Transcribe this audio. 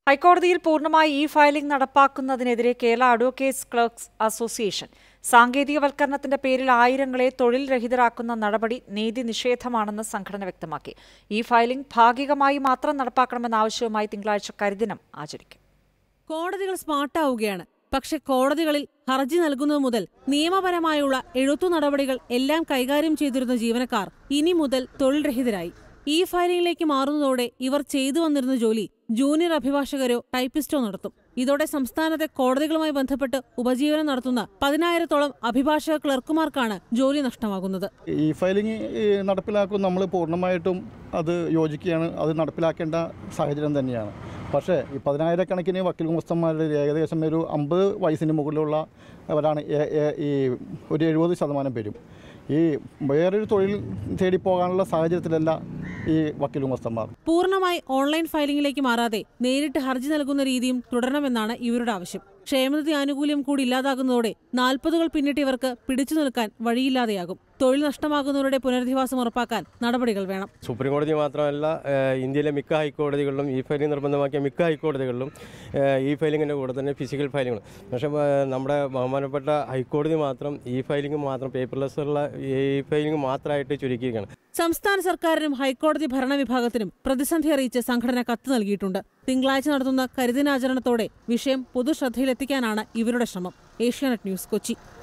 ഹൈക്കോടതിയിൽ പൂർണ്ണമായി e filing നടപ്പാക്കുന്നതിനെതിരെ കേരള അഡ്വക്കേറ്റ്സ് ക്ലർക്സ് അസോസിയേഷൻ സാങ്കേതികവൽക്കരണത്തിന്റെ പേരിൽ ആയിരങ്ങളെ തൊഴിൽ രഹിതരാക്കുന്ന നടപടി നീതി നിഷേധമാണെന്ന് സംഘടന വ്യക്തമാക്കി ഇ ഫയലിംഗ് ഭാഗികമായി മാത്രം നടപ്പാക്കണമെന്ന ആവശ്യവുമായി തിങ്കളാഴ്ച കരിദിനം ആചരിക്കും കോടതികൾ സ്മാർട്ടാവുകയാണ് പക്ഷെ കോടതികളിൽ ഹർജി നൽകുന്നത് മുതൽ നിയമപരമായുള്ള എഴുത്തു നടപടികൾ എല്ലാം കൈകാര്യം ചെയ്തിരുന്ന ജീവനക്കാർ ഇനി മുതൽ തൊഴിൽ രഹിതരായി ഇ ഫയലിംഗിലേക്ക് മാറുന്നതോടെ ഇവർ ചെയ്തു വന്നിരുന്ന ജോലി ജൂനിയർ അഭിഭാഷകരോ ടൈപ്പിസ്റ്റോ നടത്തും ഇതോടെ സംസ്ഥാനത്തെ കോടതികളുമായി ബന്ധപ്പെട്ട് ഉപജീവനം നടത്തുന്ന പതിനായിരത്തോളം അഭിഭാഷക ക്ലർക്കുമാർക്കാണ് ജോലി നഷ്ടമാകുന്നത് ഈ ഫയലിംഗ് ഈ നടപ്പിലാക്കും നമ്മൾ പൂർണ്ണമായിട്ടും അത് യോജിക്കുകയാണ് അത് നടപ്പിലാക്കേണ്ട സാഹചര്യം തന്നെയാണ് പക്ഷേ ഈ പതിനായിരക്കണക്കിന് വക്കീൽ മുസ്തന്മാരുടെ ഏകദേശം ഒരു അമ്പത് വയസ്സിന് മുകളിലുള്ള അവരാണ് ഏ- ഏ- ഈ ഒരു എഴുപത് ശതമാനം പേരും ഈ വേറൊരു തൊഴിൽ തേടി പോകാനുള്ള സാഹചര്യത്തിലല്ല ഈ വക്കീൽ മുസ്തന്മാർ പൂർണ്ണമായി ഓൺലൈൻ ഫയലിംഗിലേക്ക് മാറാതെ നേരിട്ട് ഹർജി നൽകുന്ന രീതിയും തുടരണമെന്നാണ് ഇവരുടെ ആവശ്യം ക്ഷേമനിധി ആനുകൂല്യം കൂടി ഇല്ലാതാകുന്നതോടെ നാൽപ്പതുകൾ പിന്നിട്ട് ഇവർക്ക് പിടിച്ചു നിൽക്കാൻ വഴിയില്ലാതെയാകും തൊഴിൽ നഷ്ടമാകുന്നവരുടെ പുനരധിവാസം ഉറപ്പാക്കാൻ നടപടികൾ വേണം സുപ്രീം കോടതി മാത്രമല്ല ഏഹ് ഇന്ത്യയിലെ മിക്ക ഹൈക്കോടതികളിലും ഇ ഫയലിംഗ് നിർബന്ധമാക്കിയ മിക്ക ഹൈക്കോടതികളിലും ഏഹ് ഇ ഫയലിങ്ങിൻ്റെ കൂടെ തന്നെ ഫിസിക്കൽ ഫയലിംഗ് പക്ഷേ ഏഹ് നമ്മുടെ ബഹുമാനപ്പെട്ട ഹൈക്കോടതി മാത്രം ഇ ഫയലിംഗ് മാത്രം പേപ്പർലെസ് ഉള്ള ഇ ഫയലിംഗ് മാത്രമായിട്ട് ചുരുക്കിയിരിക്കുകയാണ് സംസ്ഥാന സർക്കാരിനും ഹൈക്കോടതി ഭരണവിഭാഗത്തിനും പ്രതിസന്ധി അറിയിച്ച് സംഘടന കത്ത് നൽകിയിട്ടുണ്ട് തിങ്കളാഴ്ച നടത്തുന്ന കരിദിനാചരണത്തോടെ വിഷയം പൊതുശ്രദ്ധയിലെത്തിക്കാനാണ് ഇവരുടെ ശ്രമം ഏഷ്യാനെറ്റ് ന്യൂസ് കൊച്ചി